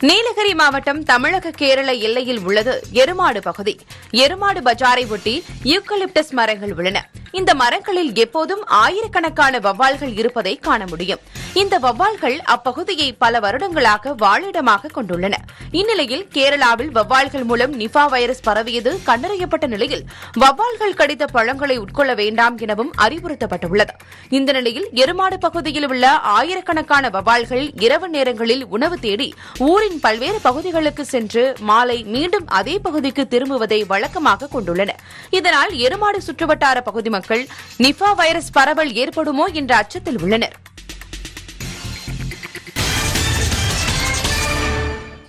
நீலகிரி மாவட்டம் தமிழக கேரள எல்லையில் உள்ளது எருமாடு பகுதி எருமாடு பஜாரை ஒட்டி யூக்கலிப்டஸ் மரங்கள் உள்ளன இந்த மரங்களில் எப்போதும் ஆயிரக்கணக்கான வவ்வால்கள் இருப்பதை காண முடியும் இந்த வவ்வால்கள் அப்பகுதியை பல வருடங்களாக வாழிடமாக கொண்டுள்ளன இந்நிலையில் கேரளாவில் வவ்வால்கள் மூலம் நிபா வைரஸ் பரவியது கண்டறியப்பட்ட நிலையில் வவ்வால்கள் கடித்த பழங்களை உட்கொள்ள வேண்டாம் எனவும் அறிவுறுத்தப்பட்டுள்ளது இந்த நிலையில் எருமாடு பகுதியில் உள்ள ஆயிரக்கணக்கான வவ்வால்கள் இரவு நேரங்களில் உணவு தேடி ஊரின் பல்வேறு பகுதிகளுக்கு சென்று மாலை மீண்டும் அதே பகுதிக்கு திரும்புவதை வழக்கமாக கொண்டுள்ளன இதனால் எருமாடு சுற்றுவட்டார பகுதி மக்கள் நிபா வைரஸ் பரவல் ஏற்படுமோ என்ற அச்சத்தில் உள்ளனர்